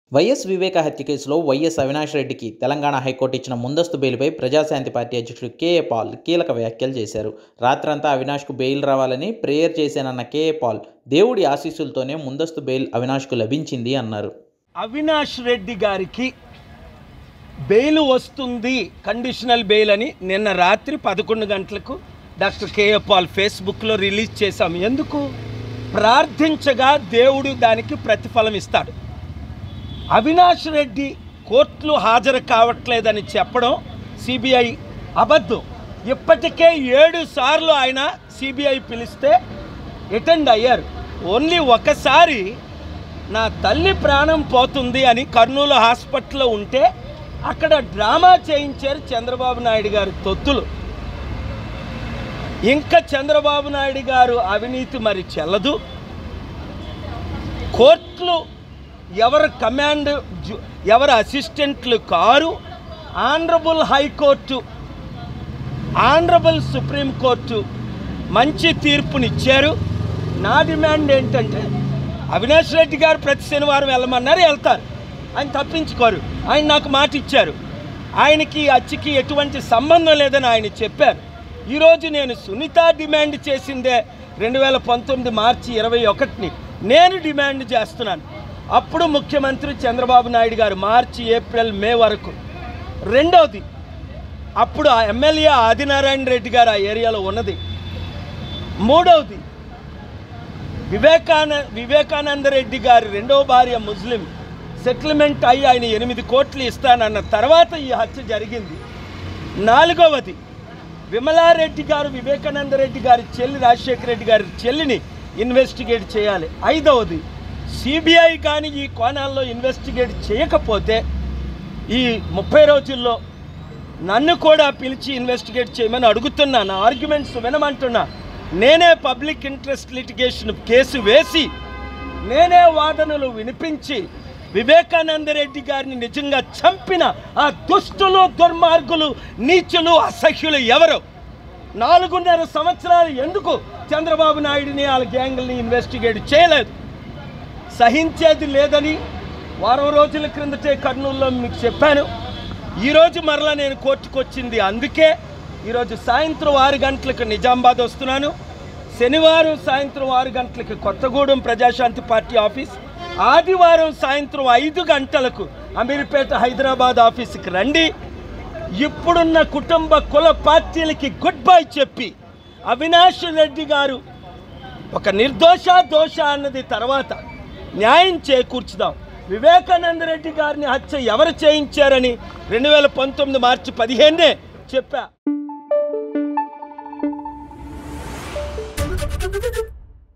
YS వివేక హత్య కేసులో YS Avinash రెడ్డికి తెలంగాణ హైకోర్టు ఇచ్చిన ముందస్తు బెయిల్పై ప్రజాశాంతి పార్టీ అధ్యక్షుడు కేఏ పాల్ కీలక వ్యాఖ్యలు చేశారు రాత్రంతా అవినాష్కు బెయిల్ రావాలని ప్రేయర్ చేశానన్న కేఏ పాల్ దేవుడి ఆశీస్సులతోనే ముందస్తు బెయిల్ అవినాష్కు లభించింది అన్నారు అవినాష్ రెడ్డి గారికి బెయిల్ వస్తుంది కండిషనల్ బెయిల్ అని నిన్న రాత్రి పదకొండు గంటలకు డాక్టర్ కేఏ పాల్ ఫేస్బుక్లో రిలీజ్ చేశాం ఎందుకు ప్రార్థించగా దేవుడు దానికి ప్రతిఫలం ఇస్తాడు అవినాష్ రెడ్డి కోర్టులు హాజరు కావట్లేదని చెప్పడం సిబిఐ అబద్ధం ఇప్పటికే ఏడు సార్లు ఆయన సిబిఐ పిలిస్తే అటెండ్ అయ్యారు ఓన్లీ ఒకసారి నా తల్లి ప్రాణం పోతుంది అని కర్నూలు హాస్పిటల్లో ఉంటే అక్కడ డ్రామా చేయించారు చంద్రబాబు నాయుడు గారు తొత్తులు ఇంకా చంద్రబాబు నాయుడు గారు అవినీతి మరి చెల్లదు కోర్టులు ఎవరు కమాండ్ జు- ఎవరు అసిస్టెంట్లు కారు ఆనరబుల్ హైకోర్టు ఆనరబుల్ సుప్రీంకోర్టు మంచి తీర్పునిచ్చారు నా డిమాండ్ ఏంటంటే అవినాష్ రెడ్డి గారు ప్రతి శనివారం వెళ్ళమన్నారు వెళ్తారు ఆయన తప్పించుకోరు ఆయన నాకు మాట ఇచ్చారు ఆయనకి అచ్చికి ఎటువంటి సంబంధం లేదని ఆయన చెప్పారు ఈరోజు నేను సునీత డిమాండ్ చేసిందే రెండు వేల పంతొమ్మిది మార్చి ఇరవై ఒకటిని నేను డిమాండ్ చేస్తున్నాను అప్పుడు ముఖ్యమంత్రి చంద్రబాబు నాయుడు గారు మార్చి ఏప్రిల్ మే వరకు రెండవది అప్పుడు ఆ ఎమ్మెల్యే ఆదినారాయణ రెడ్డి గారు ఆ ఏరియాలో ఉన్నది మూడవది వివేకాన వివేకానంద రెడ్డి గారి రెండవ భార్య ముస్లిం సెటిల్మెంట్ అయ్యి ఆయన ఎనిమిది కోట్లు ఇస్తానన్న తర్వాత ఈ హత్య జరిగింది నాలుగవది విమలారెడ్డి గారు వివేకానంద రెడ్డి గారి చెల్లి రాజశేఖర రెడ్డి గారి చెల్లిని ఇన్వెస్టిగేట్ చేయాలి ఐదవది సిబిఐ కానీ ఈ కోణాల్లో ఇన్వెస్టిగేట్ చేయకపోతే ఈ ముప్పై రోజుల్లో నన్ను కూడా పిలిచి ఇన్వెస్టిగేట్ చేయమని అడుగుతున్నా నా ఆర్గ్యుమెంట్స్ వినమంటున్నా నేనే పబ్లిక్ ఇంట్రెస్ట్ లిటిగేషన్ కేసు వేసి నేనే వాదనలు వినిపించి వివేకానంద రెడ్డి గారిని నిజంగా చంపిన ఆ దుష్టులు దుర్మార్గులు నీచులు అసహ్యులు ఎవరు నాలుగున్నర సంవత్సరాలు ఎందుకు చంద్రబాబు నాయుడిని వాళ్ళ గ్యాంగుల్ని ఇన్వెస్టిగేట్ చేయలేదు సహించేది లేదని వారం రోజుల క్రిందటే కర్నూలులో మీకు చెప్పాను ఈరోజు మరలా నేను కోర్టుకు వచ్చింది అందుకే ఈరోజు సాయంత్రం ఆరు గంటలకు నిజామాబాద్ వస్తున్నాను శనివారం సాయంత్రం ఆరు గంటలకు కొత్తగూడెం ప్రజాశాంతి పార్టీ ఆఫీస్ ఆదివారం సాయంత్రం ఐదు గంటలకు అమీర్పేట హైదరాబాద్ ఆఫీస్కి రండి ఇప్పుడున్న కుటుంబ కుల పార్టీలకి గుడ్ బై చెప్పి అవినాష్ రెడ్డి గారు ఒక నిర్దోష దోష అన్నది తర్వాత న్యాయం చేకూర్చుదాం వివేకానంద రెడ్డి గారిని హత్య ఎవరు చేయించారని రెండు వేల పంతొమ్మిది మార్చి పదిహేనే చెప్పా Thank you.